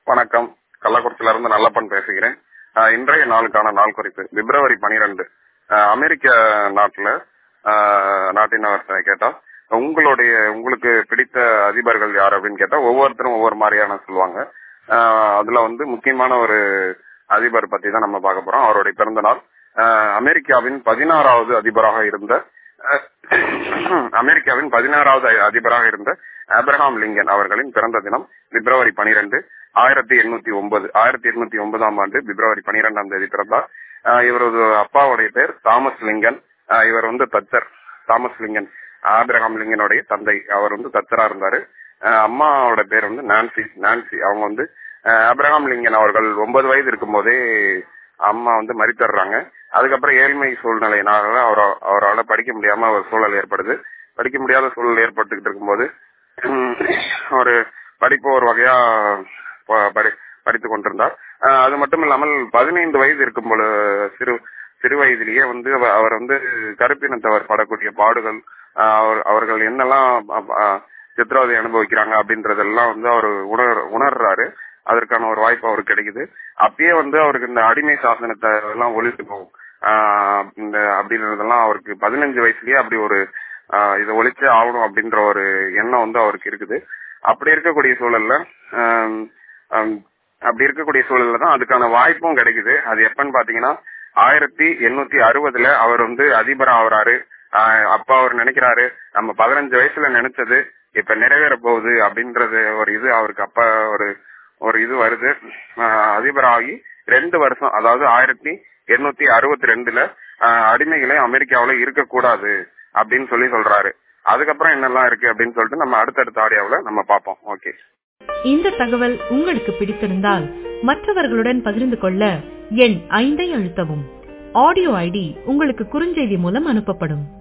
வணக்கம் கள்ளக்குறிச்சியில இருந்து நல்லப்பன் பேசுகிறேன் ஆஹ் இன்றைய நாளுக்கான நாள் குறிப்பு பிப்ரவரி பனிரெண்டு அமெரிக்க நாட்டுல ஆஹ் நாட்டினவர் கேட்டா உங்களுடைய உங்களுக்கு பிடித்த அதிபர்கள் யார் அப்படின்னு கேட்டா ஒவ்வொருத்தரும் ஒவ்வொரு மாதிரியான சொல்லுவாங்க ஆஹ் அதுல வந்து முக்கியமான ஒரு அதிபர் பத்தி தான் நம்ம பார்க்க போறோம் அவருடைய பிறந்த நாள் ஆஹ் அமெரிக்காவின் பதினாறாவது அதிபராக இருந்த அஹ் அமெரிக்காவின் பதினாறாவது அதிபராக இருந்த ஆப்ரஹாம் லிங்கன் அவர்களின் பிறந்த தினம் பிப்ரவரி பனிரெண்டு ஆயிரத்தி எண்ணூத்தி ஒன்பது ஆயிரத்தி எண்ணூத்தி ஒன்பதாம் ஆண்டு பிப்ரவரி பனிரெண்டாம் தேதி பிறந்தார் ஆஹ் இவரது அப்பாவுடைய பேர் தாமஸ் லிங்கன் ஆஹ் இவர் வந்து தச்சர் தாமஸ் லிங்கன் ஆப்ரஹாம் லிங்கனுடைய தந்தை அவர் வந்து தச்சரா இருந்தாரு ஆஹ் அம்மாவோட பேர் வந்து நான்சி நான்சி அவங்க வந்து ஆஹ் ஆப்ரஹாம் லிங்கன் அவர்கள் ஒன்பது வயது இருக்கும் போதே அம்மா வந்து மறித்தர்றாங்க அதுக்கப்புறம் ஏழ்மை சூழ்நிலையினால அவர் அவரால் படிக்க முடியாம ஒரு சூழல் ஏற்படுது படிக்க முடியாத சூழல் ஏற்பட்டுக்கிட்டு இருக்கும்போது ஒரு படிப்பு ஒரு வகையா படித்து கொண்டிருந்தார் அது மட்டும் இல்லாமல் பதினைந்து வயது இருக்கும் பொழுது சிறு சிறு வயதிலேயே வந்து அவர் வந்து கருப்பினத்தவர் படக்கூடிய பாடுகள் அவர்கள் என்னெல்லாம் சித்திரவதை அனுபவிக்கிறாங்க அப்படின்றதெல்லாம் வந்து அவர் உணர் உணர்றாரு அதற்கான ஒரு வாய்ப்பு அவருக்கு கிடைக்குது அப்பயே வந்து அவருக்கு இந்த அடிமை சாசனத்தை எல்லாம் ஒழித்து போகும் இந்த அப்படின்றதெல்லாம் அவருக்கு பதினஞ்சு வயசுலயே அப்படி ஒரு இதை ஒழிச்சே ஆகணும் அப்படின்ற ஒரு எண்ணம் வந்து அவருக்கு இருக்குது அப்படி இருக்கக்கூடிய சூழல்ல அப்படி இருக்கக்கூடிய சூழல்ல தான் அதுக்கான வாய்ப்பும் கிடைக்குது அது எப்பன்னு பாத்தீங்கன்னா ஆயிரத்தி எண்ணூத்தி அறுபதுல அவர் வந்து அதிபர் ஆகுறாரு அப்ப அவர் நினைக்கிறாரு நம்ம பதினஞ்சு வயசுல நினைச்சது இப்ப நிறைவேற போகுது அப்படின்றது ஒரு இது அவருக்கு அப்ப ஒரு ஒரு இது வருது அதிபராகி ரெண்டு வருஷம் அதாவது ஆயிரத்தி எண்ணூத்தி அறுபத்தி ரெண்டுல அடிமைகளே அமெரிக்காவில இருக்கக்கூடாது அப்படின்னு சொல்லி சொல்றாரு அதுக்கப்புறம் என்னெல்லாம் இருக்கு அப்படின்னு சொல்லிட்டு நம்ம அடுத்தடுத்த ஆடியோவில் நம்ம பார்ப்போம் ஓகே இந்த தகவல் உங்களுக்கு பிடித்திருந்தால் மற்றவர்களுடன் பகிர்ந்து கொள்ள எண் ஐந்தை அழுத்தவும் ஆடியோ ஐடி உங்களுக்கு குறுஞ்செய்தி மூலம் அனுப்பப்படும்